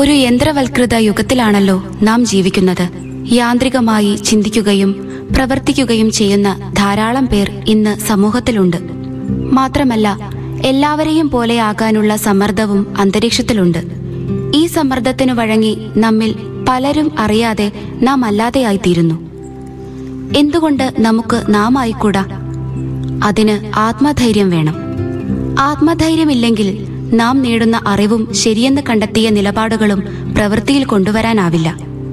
ഒരു യന്ത്രവൽകൃത യുഗത്തിലാണല്ലോ നാം ജീവിക്കുന്നത് യാന്ത്രികമായി ചിന്തിക്കുകയും പ്രവർത്തിക്കുകയും ചെയ്യുന്ന ധാരാളം പേർ ഇന്ന് സമൂഹത്തിലുണ്ട് മാത്രമല്ല എല്ലാവരെയും പോലെയാകാനുള്ള സമ്മർദ്ദവും അന്തരീക്ഷത്തിലുണ്ട് ഈ സമ്മർദ്ദത്തിനു വഴങ്ങി നമ്മിൽ പലരും അറിയാതെ നാം അല്ലാതെയായിത്തീരുന്നു എന്തുകൊണ്ട് നമുക്ക് നാം ആയിക്കൂടാ അതിന് ആത്മധൈര്യം വേണം ആത്മധൈര്യമില്ലെങ്കിൽ നാം നേടുന്ന അറിവും ശരിയെന്ന് കണ്ടെത്തിയ നിലപാടുകളും പ്രവൃത്തിയിൽ കൊണ്ടുവരാനാവില്ല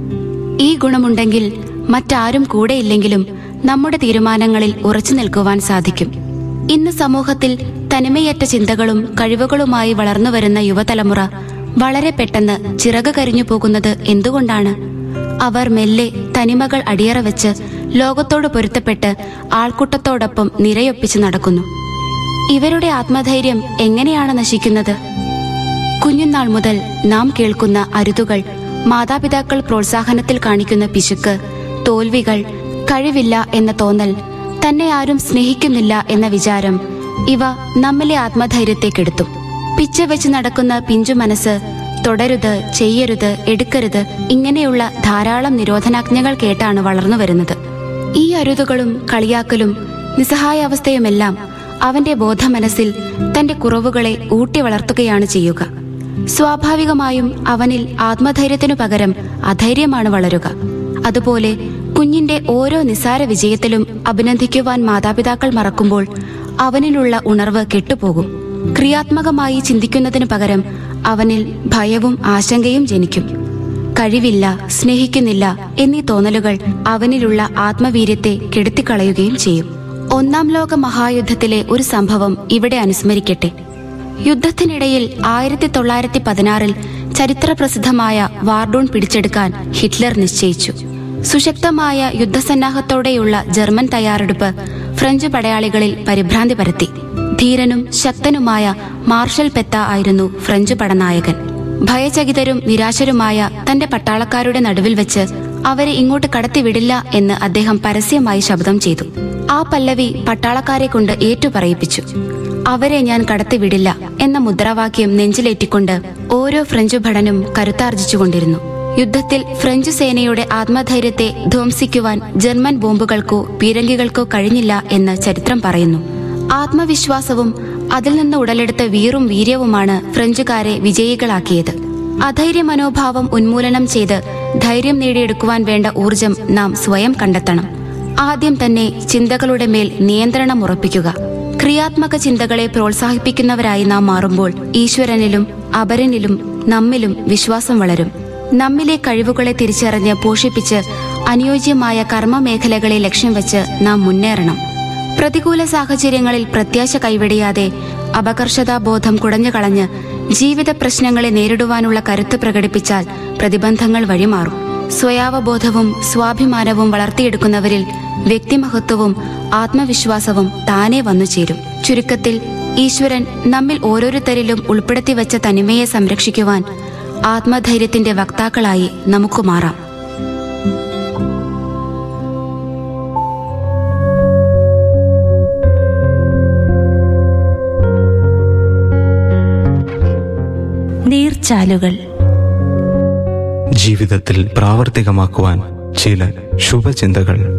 ഈ ഗുണമുണ്ടെങ്കിൽ മറ്റാരും കൂടെയില്ലെങ്കിലും നമ്മുടെ തീരുമാനങ്ങളിൽ ഉറച്ചു നിൽക്കുവാൻ സാധിക്കും ഇന്ന് സമൂഹത്തിൽ തനിമയറ്റ ചിന്തകളും കഴിവുകളുമായി വളർന്നുവരുന്ന യുവതലമുറ വളരെ പെട്ടെന്ന് ചിറക് കരിഞ്ഞു പോകുന്നത് എന്തുകൊണ്ടാണ് അവർ മെല്ലെ തനിമകൾ അടിയറ വെച്ച് ലോകത്തോട് പൊരുത്തപ്പെട്ട് ആൾക്കൂട്ടത്തോടൊപ്പം നിരയൊപ്പിച്ച് നടക്കുന്നു ഇവരുടെ ആത്മധൈര്യം എങ്ങനെയാണ് നശിക്കുന്നത് കുഞ്ഞുനാൾ മുതൽ നാം കേൾക്കുന്ന അരുതുകൾ മാതാപിതാക്കൾ പ്രോത്സാഹനത്തിൽ കാണിക്കുന്ന പിശുക്ക് തോൽവികൾ കഴിവില്ല എന്ന തോന്നൽ തന്നെ ആരും സ്നേഹിക്കുന്നില്ല എന്ന വിചാരം ഇവ നമ്മിലെ ആത്മധൈര്യത്തെ കെടുത്തും പിച്ച വെച്ച് നടക്കുന്ന പിഞ്ചു മനസ്സ് തുടരുത് ചെയ്യരുത് എടുക്കരുത് ഇങ്ങനെയുള്ള ധാരാളം നിരോധനാജ്ഞകൾ കേട്ടാണ് വളർന്നു വരുന്നത് ഈ അരുതുകളും കളിയാക്കലും നിസ്സഹായാവസ്ഥയുമെല്ലാം അവന്റെ ബോധമനസ്സിൽ തന്റെ കുറവുകളെ ഊട്ടി വളർത്തുകയാണ് ചെയ്യുക സ്വാഭാവികമായും അവനിൽ ആത്മധൈര്യത്തിനു പകരം അധൈര്യമാണ് വളരുക അതുപോലെ കുഞ്ഞിന്റെ ഓരോ നിസാര വിജയത്തിലും അഭിനന്ദിക്കുവാൻ മാതാപിതാക്കൾ മറക്കുമ്പോൾ അവനിലുള്ള ഉണർവ് കെട്ടുപോകും ക്രിയാത്മകമായി ചിന്തിക്കുന്നതിനു പകരം അവനിൽ ഭയവും ആശങ്കയും ജനിക്കും കഴിവില്ല സ്നേഹിക്കുന്നില്ല എന്നീ തോന്നലുകൾ അവനിലുള്ള ആത്മവീര്യത്തെ കെടുത്തിക്കളയുകയും ചെയ്യും ഒന്നാം ലോക മഹായുദ്ധത്തിലെ ഒരു സംഭവം ഇവിടെ അനുസ്മരിക്കട്ടെ യുദ്ധത്തിനിടയിൽ ആയിരത്തി തൊള്ളായിരത്തി പതിനാറിൽ ചരിത്രപ്രസിദ്ധമായ വാർഡൂൺ പിടിച്ചെടുക്കാൻ ഹിറ്റ്ലർ നിശ്ചയിച്ചു സുശക്തമായ യുദ്ധസന്നാഹത്തോടെയുള്ള ജർമ്മൻ തയ്യാറെടുപ്പ് ഫ്രഞ്ച് പടയാളികളിൽ പരിഭ്രാന്തി പരത്തി ധീരനും ശക്തനുമായ മാർഷൽ പെത്ത ആയിരുന്നു ഫ്രഞ്ച് പടനായകൻ ഭയചകിതരും നിരാശരുമായ തന്റെ പട്ടാളക്കാരുടെ നടുവിൽ വെച്ച് അവരെ ഇങ്ങോട്ട് കടത്തിവിടില്ല എന്ന് അദ്ദേഹം പരസ്യമായി ശബ്ദം ചെയ്തു ആ പല്ലവി പട്ടാളക്കാരെ കൊണ്ട് ഏറ്റുപറയിപ്പിച്ചു അവരെ ഞാൻ കടത്തിവിടില്ല എന്ന മുദ്രാവാക്യം നെഞ്ചിലേറ്റിക്കൊണ്ട് ഓരോ ഫ്രഞ്ച് ഭടനും കരുത്താർജിച്ചുകൊണ്ടിരുന്നു യുദ്ധത്തിൽ ഫ്രഞ്ച് സേനയുടെ ആത്മധൈര്യത്തെ ധ്വംസിക്കുവാൻ ജർമ്മൻ ബോംബുകൾക്കോ പീരങ്കികൾക്കോ കഴിഞ്ഞില്ല എന്ന് ചരിത്രം പറയുന്നു ആത്മവിശ്വാസവും അതിൽ നിന്ന് ഉടലെടുത്ത വീറും വീര്യവുമാണ് ഫ്രഞ്ചുകാരെ വിജയികളാക്കിയത് അധൈര്യ മനോഭാവം ഉന്മൂലനം ചെയ്ത് ധൈര്യം നേടിയെടുക്കുവാൻ വേണ്ട ഊർജം നാം സ്വയം കണ്ടെത്തണം ആദ്യം തന്നെ ചിന്തകളുടെ മേൽ നിയന്ത്രണം ഉറപ്പിക്കുക ക്രിയാത്മക ചിന്തകളെ പ്രോത്സാഹിപ്പിക്കുന്നവരായി നാം മാറുമ്പോൾ ഈശ്വരനിലും അപരനിലും നമ്മിലും വിശ്വാസം വളരും നമ്മിലെ കഴിവുകളെ തിരിച്ചറിഞ്ഞ് പോഷിപ്പിച്ച് അനുയോജ്യമായ കർമ്മമേഖലകളെ ലക്ഷ്യം വെച്ച് നാം മുന്നേറണം പ്രതികൂല സാഹചര്യങ്ങളിൽ പ്രത്യാശ കൈവെടിയാതെ അപകർഷതാബോധം കുടഞ്ഞു കളഞ്ഞ് ജീവിത പ്രശ്നങ്ങളെ നേരിടുവാനുള്ള കരുത്ത് പ്രകടിപ്പിച്ചാൽ പ്രതിബന്ധങ്ങൾ വഴിമാറും സ്വയാവബോധവും സ്വാഭിമാനവും വളർത്തിയെടുക്കുന്നവരിൽ വ്യക്തിമഹത്വവും ആത്മവിശ്വാസവും താനെ വന്നു ചേരും ചുരുക്കത്തിൽ ഈശ്വരൻ നമ്മിൽ ഓരോരുത്തരിലും ഉൾപ്പെടുത്തി വച്ച തനിമയെ സംരക്ഷിക്കുവാൻ ആത്മധൈര്യത്തിന്റെ വക്താക്കളായി നമുക്ക് മാറാം നീർച്ചാലുകൾ ജീവിതത്തിൽ പ്രാവർത്തികമാക്കുവാൻ ചില ശുഭചിന്തകൾ